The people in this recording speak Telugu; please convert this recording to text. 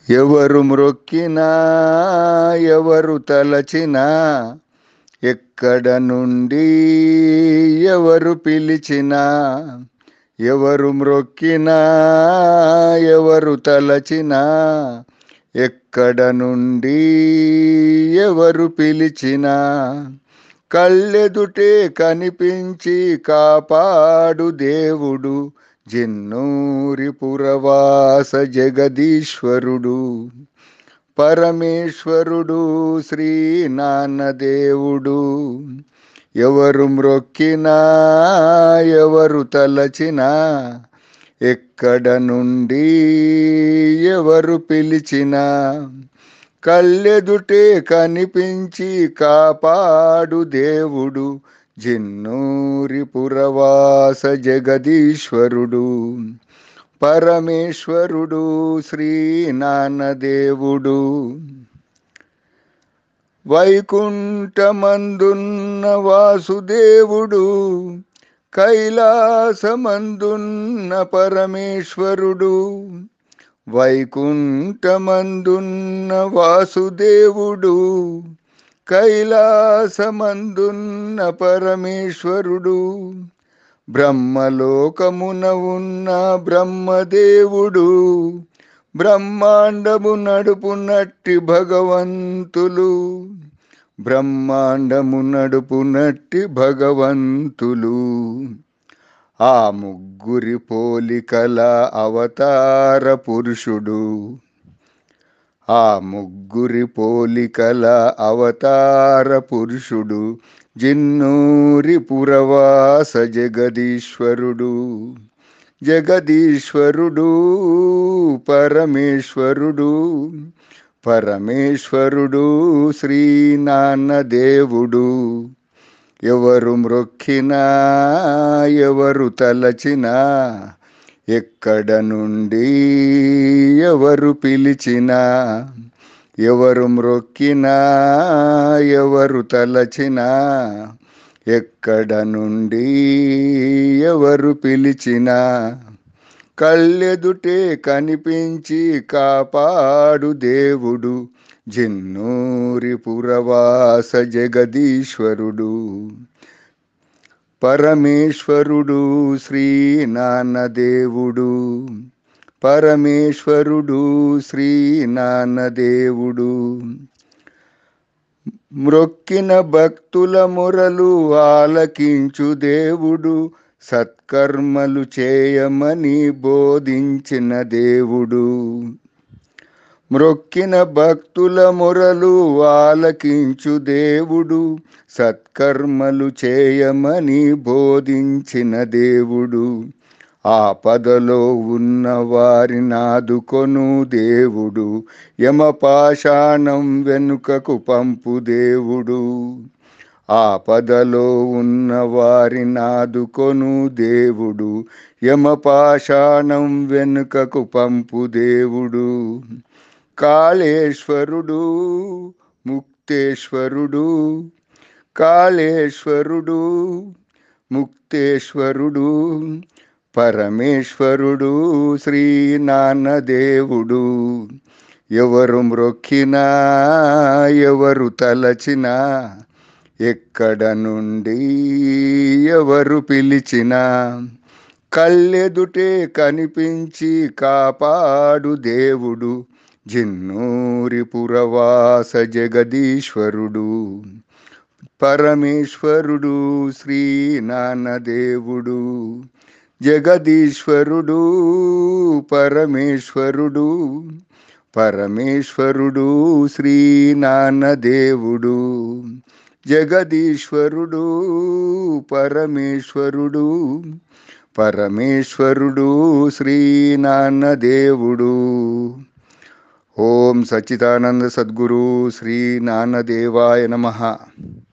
ఎవరు మ్రొక్కినా ఎవరు తలచినా ఎక్కడ నుండి ఎవరు పిలిచినా ఎవరు మ్రొక్కినా ఎవరు తలచినా ఎక్కడ నుండి ఎవరు పిలిచినా కళ్ళెదుటే కనిపించి కాపాడు దేవుడు జిన్నూరి పురవాస జగదీశ్వరుడు పరమేశ్వరుడు శ్రీ నాన్నదేవుడు ఎవరు మ్రొక్కినా ఎవరు తలచినా ఎక్కడ నుండి ఎవరు పిలిచినా కళ్ళెదుటే కనిపించి కాపాడు దేవుడు జిన్నూరి పురవాస జగదీశ్వరుడు పరమేశ్వరుడు శ్రీ నాన్నదేవుడు వైకుంఠమందున్న వాసుదేవుడు కైలాసమందున్న పరమేశ్వరుడు వైకుంఠమందున్న వాసుదేవుడు కైలాసమందున్న పరమేశ్వరుడు బ్రహ్మలోకమున ఉన్న బ్రహ్మదేవుడు బ్రహ్మాండము నడుపునట్టి భగవంతులు బ్రహ్మాండము నడుపునట్టి భగవంతులు ఆ ముగ్గురి పోలికల అవతార పురుషుడు ఆ ముగ్గురి పోలికల అవతార పురుషుడు జిన్నూరి పురవాస జగదీశ్వరుడు జగదీశ్వరుడు పరమేశ్వరుడు పరమేశ్వరుడు శ్రీ నాన్నదేవుడు ఎవరు మ్రొక్కినా ఎవరు తలచినా ఎక్కడ నుండి ఎవరు పిలిచినా ఎవరు మ్రొక్కినా ఎవరు తలచినా ఎక్కడ నుండి ఎవరు పిలిచినా కళ్ళెదుటే కనిపించి కాపాడు దేవుడు జిన్నూరి పురవాస జగదీశ్వరుడు పరమేశ్వరుడు శ్రీ నాన్నదేవుడు పరమేశ్వరుడు శ్రీ నాన్నదేవుడు మ్రొక్కిన భక్తుల మొరలు ఆలకించు దేవుడు సత్కర్మలు చేయమని బోధించిన దేవుడు మ్రొక్కిన భక్తుల మొరలు ఆలకించు దేవుడు సత్కర్మలు చేయమని బోధించిన దేవుడు ఆపదలో ఉన్న వారి నాదుకొను దేవుడు యమపాషాణం వెనుకకు పంపు దేవుడు ఆపదలో ఉన్న వారి నాదుకొను దేవుడు యమపాషాణం వెనుకకు పంపు దేవుడు కాళేశ్వరుడు ముక్తేశ్వరుడు కాళేశ్వరుడు ముక్తేశ్వరుడు పరమేశ్వరుడు శ్రీ నాన్నదేవుడు ఎవరు మ్రొక్కినా ఎవరు తలచినా ఎక్కడ నుండి ఎవరు పిలిచినా కళ్ళెదుటే కనిపించి కాపాడు దేవుడు జిన్నూరి పురవాస జగదీశ్వరుడు పరమేశ్వరుడు శ్రీ నాన్నదేవుడు జగదీశ్వరుడు పరమేశ్వరుడు పరమేశ్వరుడు శ్రీ నాన్నదేవుడు జగదీశ్వరుడు పరమేశ్వరుడు పరమేశ్వరుడు శ్రీ నాన్నదేవుడు ఓం సచ్చిదానంద సద్గురు శ్రీ నాన్నదేవాయ నమః